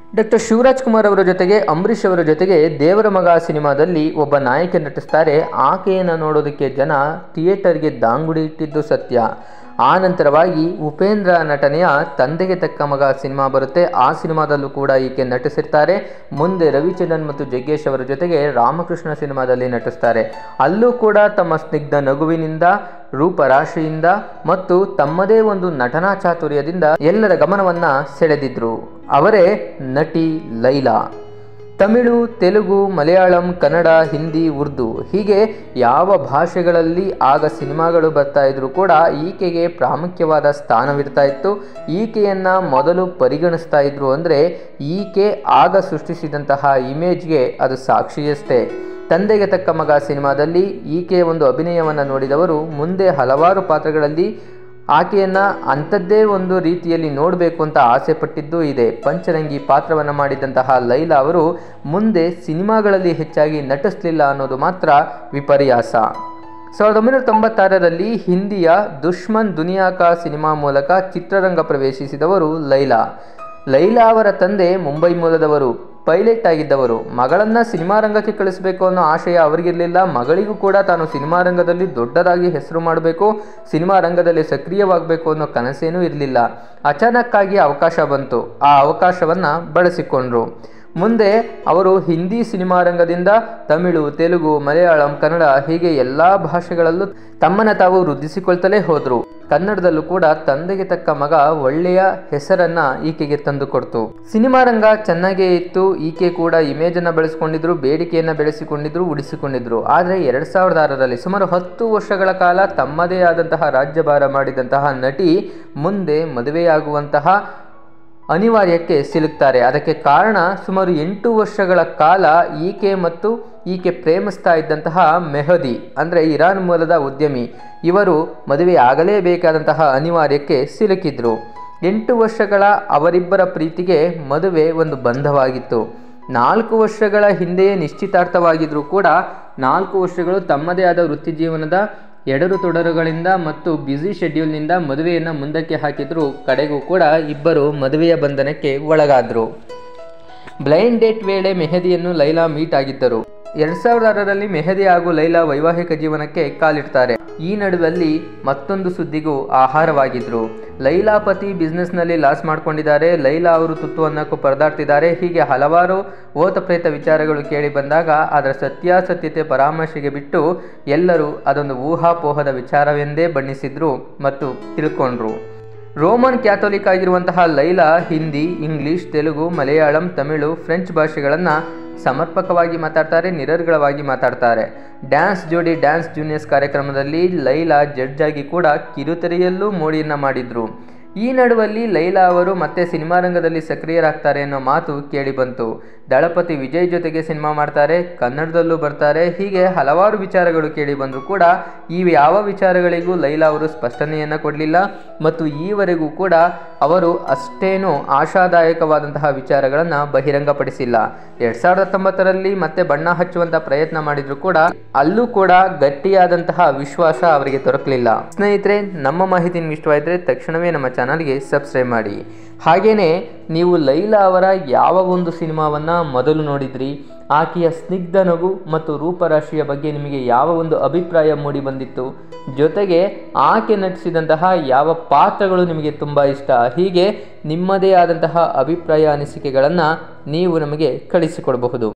doctor Shivraj Kumar ಅವರ ಜೊತೆಗೆ ಅಂಬರೀಷ್ ಅವರ ಜೊತೆಗೆ ದೇವರ ಮಗ ಸಿನಿಮಾದಲ್ಲಿ ಒಬ್ಬ ನಾಯಕಿ ನಟಿಸ್ತಾರೆ ಆಕೆಯನ್ನು ನೋಡೋದಕ್ಕೆ ಜನ ಥಿಯೇಟರ್ಗೆ ದಾಂಗುಡಿ ಇಟ್ಟಿದ್ದು ಸತ್ಯ ಆ ನಂತರವಾಗಿ ಉಪೇಂದ್ರ ನಟನೆಯ ತಂದೆಗೆ ತಕ್ಕ ಮಗ ಸಿನಿಮಾ ಬರುತ್ತೆ ಆ ಸಿನಿಮಾದಲ್ಲೂ ಕೂಡ ಈಕೆ ನಟಿಸಿರ್ತಾರೆ ಮುಂದೆ ರವಿಚಂದ್ರನ್ ಮತ್ತು ಜಗ್ಗೇಶ್ ಅವರ ಜೊತೆಗೆ ರಾಮಕೃಷ್ಣ ಸಿನಿಮಾದಲ್ಲಿ ನಟಿಸ್ತಾರೆ ಅಲ್ಲೂ ಕೂಡ ತಮ್ಮ ಸ್ನಿಗ್ಧ ನಗುವಿನಿಂದ ರೂಪರಾಶಿಯಿಂದ ಮತ್ತು ತಮ್ಮದೇ ಒಂದು ನಟನಾ ಚಾತುರ್ಯದಿಂದ ಎಲ್ಲರ ಗಮನವನ್ನ ಸೆಳೆದಿದ್ರು ಅವರೇ ನಟಿ ಲೈಲಾ ತಮಿಳು ತೆಲುಗು ಮಲಯಾಳಂ ಕನ್ನಡ ಹಿಂದಿ ಉರ್ದು ಹೀಗೆ ಯಾವ ಭಾಷೆಗಳಲ್ಲಿ ಆಗ ಸಿನಿಮಾಗಳು ಬರ್ತಾ ಇದ್ರು ಕೂಡ ಈಕೆಗೆ ಪ್ರಾಮುಖ್ಯವಾದ ಸ್ಥಾನವಿರ್ತಾ ಇತ್ತು ಈಕೆಯನ್ನು ಮೊದಲು ಪರಿಗಣಿಸ್ತಾ ಇದ್ರು ಅಂದರೆ ಈಕೆ ಆಗ ಸೃಷ್ಟಿಸಿದಂತಹ ಇಮೇಜ್ಗೆ ಅದು ಸಾಕ್ಷಿಯಷ್ಟೇ ತಂದೆಗೆ ತಕ್ಕ ಮಗ ಸಿನಿಮಾದಲ್ಲಿ ಈಕೆಯ ಒಂದು ಅಭಿನಯವನ್ನು ನೋಡಿದವರು ಮುಂದೆ ಹಲವಾರು ಪಾತ್ರಗಳಲ್ಲಿ ಆಕೆಯನ್ನು ಅಂಥದ್ದೇ ಒಂದು ರೀತಿಯಲ್ಲಿ ನೋಡಬೇಕು ಅಂತ ಆಸೆ ಪಟ್ಟಿದ್ದು ಇದೆ ಪಂಚರಂಗಿ ಪಾತ್ರವನ್ನು ಮಾಡಿದಂತಹ ಲೈಲಾ ಅವರು ಮುಂದೆ ಸಿನಿಮಾಗಳಲ್ಲಿ ಹೆಚ್ಚಾಗಿ ನಟಿಸಲಿಲ್ಲ ಅನ್ನೋದು ಮಾತ್ರ ವಿಪರ್ಯಾಸ ಸಾವಿರದ ಒಂಬೈನೂರ ತೊಂಬತ್ತಾರರಲ್ಲಿ ಹಿಂದಿಯ ದುಶ್ಮನ್ ದುನಿಯಾಕ ಸಿನಿಮಾ ಮೂಲಕ ಚಿತ್ರರಂಗ ಪ್ರವೇಶಿಸಿದವರು ಲೈಲಾ ಲೈಲಾ ಅವರ ತಂದೆ ಮುಂಬೈ ಮೂಲದವರು ಪೈಲಟ್ ಆಗಿದ್ದವರು ಮಗಳನ್ನ ಸಿನಿಮಾ ರಂಗಕ್ಕೆ ಕಳಿಸಬೇಕು ಅನ್ನೋ ಆಶಯ ಅವರಿಗಿರಲಿಲ್ಲ ಮಗಳಿಗೂ ಕೂಡ ತಾನು ಸಿನಿಮಾ ರಂಗದಲ್ಲಿ ದೊಡ್ಡದಾಗಿ ಹೆಸರು ಮಾಡಬೇಕು ಸಿನಿಮಾ ರಂಗದಲ್ಲಿ ಸಕ್ರಿಯವಾಗಬೇಕು ಅನ್ನೋ ಕನಸೇನೂ ಇರಲಿಲ್ಲ ಅಚಾನಕ್ಕಾಗಿ ಅವಕಾಶ ಬಂತು ಆ ಅವಕಾಶವನ್ನು ಬಳಸಿಕೊಂಡ್ರು ಮುಂದೆ ಅವರು ಹಿಂದಿ ಸಿನಿಮಾ ರಂಗದಿಂದ ತಮಿಳು ತೆಲುಗು ಮಲಯಾಳಂ ಕನ್ನಡ ಹೀಗೆ ಎಲ್ಲ ಭಾಷೆಗಳಲ್ಲೂ ತಮ್ಮನ್ನ ತಾವು ವೃದ್ಧಿಸಿಕೊಳ್ತಲೇ ಹೋದರು ಕನ್ನಡದಲ್ಲೂ ಕೂಡ ತಂದೆಗೆ ತಕ್ಕ ಮಗ ಒಳ್ಳೆಯ ಹೆಸರನ್ನ ಈಕೆಗೆ ತಂದು ಕೊಡ್ತು ಸಿನಿಮಾ ರಂಗ ಚೆನ್ನಾಗೇ ಇತ್ತು ಈಕೆ ಕೂಡ ಇಮೇಜನ್ನು ಬೆಳೆಸ್ಕೊಂಡಿದ್ರು ಬೇಡಿಕೆಯನ್ನು ಬೆಳೆಸಿಕೊಂಡಿದ್ರು ಉಳಿಸಿಕೊಂಡಿದ್ರು ಆದರೆ ಎರಡ್ ಸಾವಿರದ ಆರರಲ್ಲಿ ಸುಮಾರು ಹತ್ತು ವರ್ಷಗಳ ಕಾಲ ತಮ್ಮದೇ ಆದಂತಹ ರಾಜ್ಯಭಾರ ಮಾಡಿದಂತಹ ನಟಿ ಮುಂದೆ ಮದುವೆಯಾಗುವಂತಹ ಅನಿವಾರ್ಯಕ್ಕೆ ಸಿಲುಕ್ತಾರೆ ಅದಕ್ಕೆ ಕಾರಣ ಸುಮಾರು ಎಂಟು ವರ್ಷಗಳ ಕಾಲ ಈಕೆ ಮತ್ತು ಈಕೆ ಪ್ರೇಮಿಸ್ತಾ ಇದ್ದಂತಹ ಮೆಹದಿ ಅಂದರೆ ಇರಾನ್ ಮೂಲದ ಉದ್ಯಮಿ ಇವರು ಮದುವೆ ಆಗಲೇಬೇಕಾದಂತಹ ಅನಿವಾರ್ಯಕ್ಕೆ ಸಿಲುಕಿದ್ರು ಎಂಟು ವರ್ಷಗಳ ಅವರಿಬ್ಬರ ಪ್ರೀತಿಗೆ ಮದುವೆ ಒಂದು ಬಂಧವಾಗಿತ್ತು ನಾಲ್ಕು ವರ್ಷಗಳ ಹಿಂದೆಯೇ ನಿಶ್ಚಿತಾರ್ಥವಾಗಿದ್ರೂ ಕೂಡ ನಾಲ್ಕು ವರ್ಷಗಳು ತಮ್ಮದೇ ಆದ ವೃತ್ತಿ ಜೀವನದ ಎಡರು ತೊಡರುಗಳಿಂದ ಮತ್ತು ಬ್ಯುಸಿ ಶೆಡ್ಯೂಲ್ನಿಂದ ಮದುವೆಯನ್ನು ಮುಂದಕ್ಕೆ ಹಾಕಿದ್ರು ಕಡೆಗೂ ಕೂಡ ಇಬ್ಬರು ಮದುವೆಯ ಬಂಧನಕ್ಕೆ ಒಳಗಾದರು ಬ್ಲೈಂಡ್ ಡೇಟ್ ವೇಳೆ ಮೆಹದಿಯನ್ನು ಲೈಲಾ ಮೀಟ್ ಆಗಿದ್ದರು ಎರಡ್ ಸಾವಿರದ ಆರರಲ್ಲಿ ಮೆಹದಿ ಹಾಗೂ ಲೈಲಾ ವೈವಾಹಿಕ ಜೀವನಕ್ಕೆ ಕಾಲಿಡ್ತಾರೆ ಈ ನಡುವಲ್ಲಿ ಮತ್ತೊಂದು ಸುದ್ದಿಗೂ ಆಹಾರವಾಗಿದ್ರು ಲೈಲಾ ಪತಿ ಬಿಸ್ನೆಸ್ನಲ್ಲಿ ಲಾಸ್ ಮಾಡ್ಕೊಂಡಿದ್ದಾರೆ ಲೈಲಾ ಅವರು ತುತ್ತು ಅನ್ನಕ್ಕೂ ಪರದಾಡ್ತಿದ್ದಾರೆ ಹೀಗೆ ಹಲವಾರು ಓತಪ್ರೇತ ವಿಚಾರಗಳು ಕೇಳಿ ಬಂದಾಗ ಅದರ ಸತ್ಯಾಸತ್ಯತೆ ಪರಾಮರ್ಶೆಗೆ ಬಿಟ್ಟು ಎಲ್ಲರೂ ಅದೊಂದು ಊಹಾಪೋಹದ ವಿಚಾರವೆಂದೇ ಬಣ್ಣಿಸಿದ್ರು ಮತ್ತು ತಿಳ್ಕೊಂಡ್ರು ರೋಮನ್ ಕ್ಯಾಥೋಲಿಕ್ ಆಗಿರುವಂತಹ ಲೈಲಾ ಹಿಂದಿ ಇಂಗ್ಲಿಷ್ ತೆಲುಗು ಮಲಯಾಳಂ ತಮಿಳು ಫ್ರೆಂಚ್ ಭಾಷೆಗಳನ್ನು ಸಮರ್ಪಕವಾಗಿ ಮಾತಾಡ್ತಾರೆ ನಿರರ್ಗಳವಾಗಿ ಮಾತಾಡ್ತಾರೆ ಡ್ಯಾನ್ಸ್ ಜೋಡಿ ಡ್ಯಾನ್ಸ್ ಜೂನಿಯರ್ಸ್ ಕಾರ್ಯಕ್ರಮದಲ್ಲಿ ಲೈಲಾ ಜಡ್ಜ್ ಆಗಿ ಕೂಡ ಕಿರುತೆರೆಯಲ್ಲೂ ಮೋಡಿಯನ್ನು ಮಾಡಿದ್ರು ಈ ನಡುವಲ್ಲಿ ಲೈಲಾ ಅವರು ಮತ್ತೆ ಸಿನಿಮಾ ರಂಗದಲ್ಲಿ ಸಕ್ರಿಯರಾಗ್ತಾರೆ ಅನ್ನೋ ಮಾತು ಕೇಳಿ ಬಂತು ದಳಪತಿ ವಿಜಯ್ ಜೊತೆಗೆ ಸಿನಿಮಾ ಮಾಡ್ತಾರೆ ಕನ್ನಡದಲ್ಲೂ ಬರ್ತಾರೆ ಹೀಗೆ ಹಲವಾರು ವಿಚಾರಗಳು ಕೇಳಿ ಬಂದರೂ ಕೂಡ ಈ ಯಾವ ವಿಚಾರಗಳಿಗೂ ಲೈಲಾ ಅವರು ಸ್ಪಷ್ಟನೆಯನ್ನು ಕೊಡಲಿಲ್ಲ ಮತ್ತು ಈವರೆಗೂ ಕೂಡ ಅವರು ಅಷ್ಟೇನು ಆಶಾದಾಯಕವಾದಂತಹ ವಿಚಾರಗಳನ್ನು ಬಹಿರಂಗಪಡಿಸಿಲ್ಲ ಎರಡ್ ಸಾವಿರದ ಹತ್ತೊಂಬತ್ತರಲ್ಲಿ ಮತ್ತೆ ಬಣ್ಣ ಹಚ್ಚುವಂತ ಪ್ರಯತ್ನ ಮಾಡಿದ್ರು ಕೂಡ ಅಲ್ಲೂ ಕೂಡ ಗಟ್ಟಿಯಾದಂತಹ ವಿಶ್ವಾಸ ಅವರಿಗೆ ದೊರಕಲಿಲ್ಲ ಸ್ನೇಹಿತರೆ ನಮ್ಮ ಮಾಹಿತಿ ನಿಮ್ಗೆ ಇಷ್ಟವಾಯಿದ್ರೆ ತಕ್ಷಣವೇ ನಮ್ಮ ಚಾನಲ್ಗೆ ಸಬ್ಸ್ಕ್ರೈಬ್ ಮಾಡಿ ಹಾಗೆಯೇ ನೀವು ಲೈಲಾ ಅವರ ಯಾವ ಒಂದು ಸಿನಿಮಾವನ್ನು ಮೊದಲು ನೋಡಿದ್ರಿ ಆಕೆಯ ಸ್ನಿಗ್ಧ ನಗು ಮತ್ತು ರೂಪರಾಶಿಯ ಬಗ್ಗೆ ನಿಮಗೆ ಯಾವ ಒಂದು ಅಭಿಪ್ರಾಯ ಮೂಡಿ ಬಂದಿತ್ತು ಜೊತೆಗೆ ಆಕೆ ನಟಿಸಿದಂತಹ ಯಾವ ಪಾತ್ರಗಳು ನಿಮಗೆ ತುಂಬ ಇಷ್ಟ ಹೀಗೆ ನಿಮ್ಮದೇ ಆದಂತಹ ಅಭಿಪ್ರಾಯ ಅನಿಸಿಕೆಗಳನ್ನು ನೀವು ನಮಗೆ ಕಳಿಸಿಕೊಡಬಹುದು